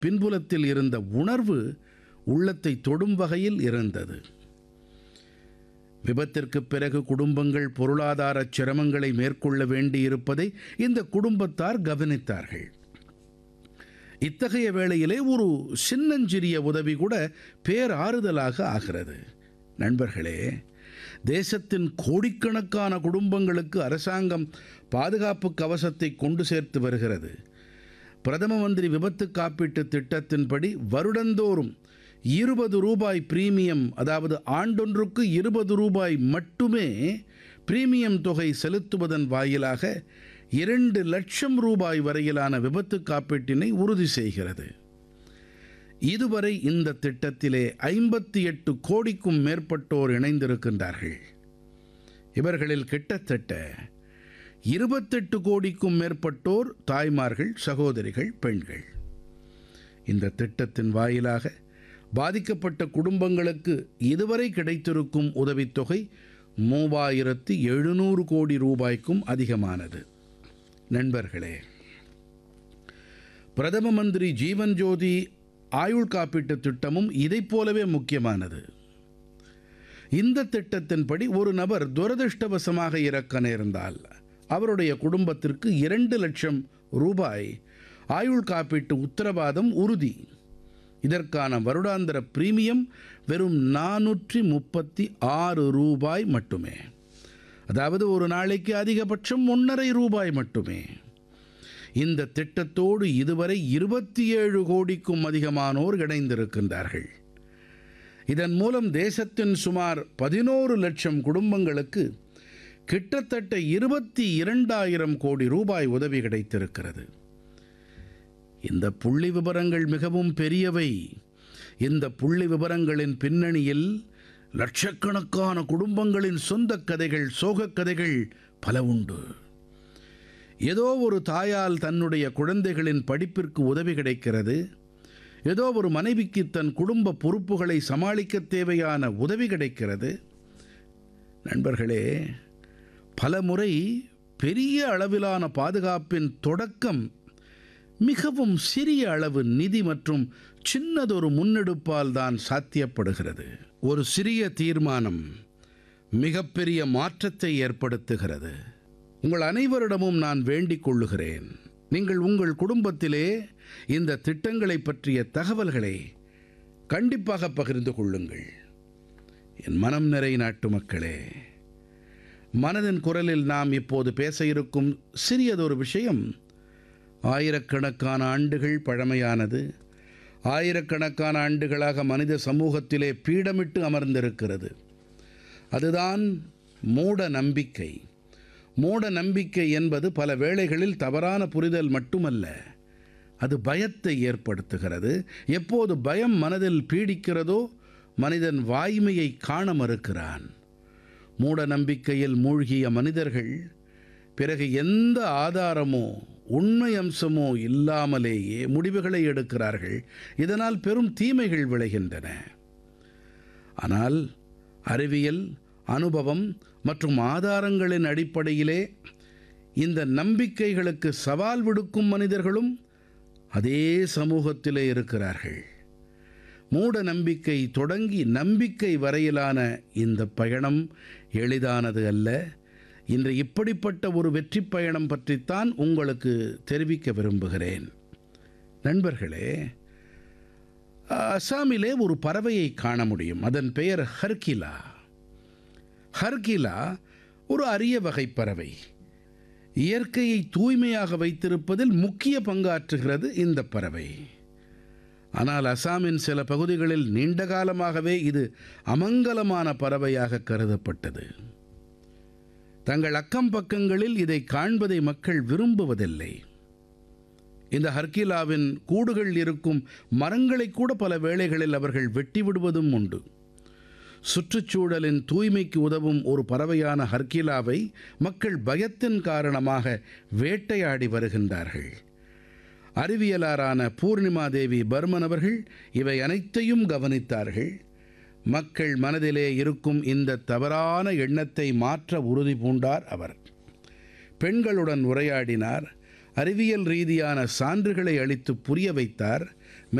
பின்புலத்தில் இருந்த உணர்வு உள்ளத்தை தொடும் வகையில் இருந்தது விபத்திற்குப் பிறகு குடும்பங்கள் பொருளாதார சிரமங்களை மேற்கொள்ள வேண்டியிருப்பதை இந்த குடும்பத்தார் கவனித்தார்கள் இத்தகைய வேளையிலே ஒரு சின்னஞ்சிறிய உதவி கூட பேராறுதலாக ஆகிறது நண்பர்களே தேசத்தின் கோடிக்கணக்கான குடும்பங்களுக்கு அரசாங்கம் பாதுகாப்பு கவசத்தை கொண்டு சேர்த்து வருகிறது பிரதம மந்திரி விபத்து காப்பீட்டு திட்டத்தின்படி வருடந்தோறும் இருபது ரூபாய் பிரீமியம் அதாவது ஆண்டொன்றுக்கு இருபது ரூபாய் மட்டுமே பிரீமியம் தொகை செலுத்துவதன் வாயிலாக இரண்டு லட்சம் ரூபாய் வரையிலான விபத்து காப்பீட்டினை உறுதி செய்கிறது இதுவரை இந்த திட்டத்திலே ஐம்பத்தி எட்டு கோடிக்கும் மேற்பட்டோர் இணைந்திருக்கின்றார்கள் இவர்களில் கிட்டத்தட்ட இருபத்தெட்டு கோடிக்கும் மேற்பட்டோர் தாய்மார்கள் சகோதரிகள் பெண்கள் இந்த திட்டத்தின் வாயிலாக பாதிக்கப்பட்ட குடும்பங்களுக்கு இதுவரை கிடைத்திருக்கும் உதவித்தொகை மூவாயிரத்து எழுநூறு கோடி ரூபாய்க்கும் அதிகமானது நண்பர்களே பிரதம மந்திரி ஜீவன் ஜோதி ஆயுள் காப்பீட்டு திட்டமும் இதைப் போலவே முக்கியமானது இந்த திட்டத்தின்படி ஒரு நபர் துரதிருஷ்டவசமாக இறக்க நேர்ந்தால் அவருடைய குடும்பத்திற்கு இரண்டு லட்சம் ரூபாய் ஆயுள் காப்பீட்டு உத்தரவாதம் உறுதி இதற்கான வருடாந்திர பிரீமியம் வெறும் நானூற்றி முப்பத்தி ஆறு ரூபாய் மட்டுமே அதாவது ஒரு நாளைக்கு அதிகபட்சம் ஒன்றரை ரூபாய் மட்டுமே இந்த திட்டத்தோடு இதுவரை இருபத்தி ஏழு கோடிக்கும் அதிகமானோர் இணைந்திருக்கின்றார்கள் இதன் மூலம் தேசத்தின் சுமார் பதினோரு லட்சம் குடும்பங்களுக்கு கிட்டத்தட்ட இருபத்தி இரண்டாயிரம் கோடி ரூபாய் உதவி கிடைத்திருக்கிறது இந்த புள்ளி விவரங்கள் மிகவும் பெரியவை இந்த புள்ளி விவரங்களின் பின்னணியில் லட்சக்கணக்கான குடும்பங்களின் சொந்த கதைகள் சோகக் கதைகள் பல உண்டு ஏதோ ஒரு தாயால் தன்னுடைய குழந்தைகளின் படிப்பிற்கு உதவி கிடைக்கிறது ஏதோ ஒரு மனைவிக்கு தன் குடும்ப பொறுப்புகளை சமாளிக்க தேவையான உதவி கிடைக்கிறது நண்பர்களே பல முறை பெரிய அளவிலான பாதுகாப்பின் தொடக்கம் மிகவும் சிறிய அளவு நிதி மற்றும் சின்னதொரு முன்னெடுப்பால் தான் சாத்தியப்படுகிறது ஒரு சிறிய தீர்மானம் மிகப்பெரிய மாற்றத்தை ஏற்படுத்துகிறது உங்கள் அனைவரிடமும் நான் வேண்டிக் கொள்ளுகிறேன் நீங்கள் உங்கள் குடும்பத்திலே இந்த திட்டங்களை பற்றிய தகவல்களை கண்டிப்பாக பகிர்ந்து கொள்ளுங்கள் என் மனம் நிறை நாட்டு மக்களே மனதின் குரலில் நாம் இப்போது பேச இருக்கும் சிறியதொரு விஷயம் ஆயிரக்கணக்கான ஆண்டுகள் பழமையானது ஆயிரக்கணக்கான ஆண்டுகளாக மனித சமூகத்திலே பீடமிட்டு அமர்ந்திருக்கிறது அதுதான் மூட நம்பிக்கை மூட நம்பிக்கை என்பது பல வேளைகளில் தவறான புரிதல் மட்டுமல்ல அது பயத்தை ஏற்படுத்துகிறது எப்போது பயம் மனதில் பீடிக்கிறதோ மனிதன் வாய்மையை காண மறுக்கிறான் மூட நம்பிக்கையில் மூழ்கிய மனிதர்கள் பிறகு எந்த ஆதாரமோ உண்மை அம்சமோ இல்லாமலேயே முடிவுகளை எடுக்கிறார்கள் இதனால் பெரும் தீமைகள் விளைகின்றன ஆனால் அறிவியல் அனுபவம் மற்றும் ஆதாரங்களின் அடிப்படையிலே இந்த நம்பிக்கைகளுக்கு சவால் விடுக்கும் மனிதர்களும் அதே சமூகத்திலே இருக்கிறார்கள் மூட நம்பிக்கை தொடங்கி நம்பிக்கை வரையிலான இந்த பயணம் எளிதானது அல்ல இன்று இப்படிப்பட்ட ஒரு வெற்றி பயணம் பற்றித்தான் உங்களுக்கு தெரிவிக்க விரும்புகிறேன் நண்பர்களே அசாமிலே ஒரு பறவையை காண முடியும் அதன் பெயர் ஹர்கிலா ஹர்கிலா ஒரு அரிய வகை பறவை இயற்கையை தூய்மையாக வைத்திருப்பதில் முக்கிய பங்காற்றுகிறது இந்த பறவை ஆனால் அசாமின் சில பகுதிகளில் நீண்ட காலமாகவே இது அமங்கலமான பறவையாக கருதப்பட்டது தங்கள் அக்கம் பக்கங்களில் இதை காண்பதை மக்கள் விரும்புவதில்லை இந்த ஹர்கிலாவின் கூடுகள் இருக்கும் மரங்களை கூட பல வேளைகளில் அவர்கள் வெட்டி விடுவதும் உண்டு சுற்றுச்சூழலின் தூய்மைக்கு உதவும் ஒரு பறவையான ஹர்கிலாவை மக்கள் பயத்தின் காரணமாக வேட்டையாடி வருகின்றார்கள் அறிவியலாரான பூர்ணிமா தேவி பர்மன் அவர்கள் இவை அனைத்தையும் கவனித்தார்கள் மக்கள் மனதிலே இருக்கும் இந்த தவறான எண்ணத்தை மாற்ற உறுதி பூண்டார் அவர் பெண்களுடன் உரையாடினார் அறிவியல் ரீதியான சான்றுகளை அளித்து புரிய வைத்தார்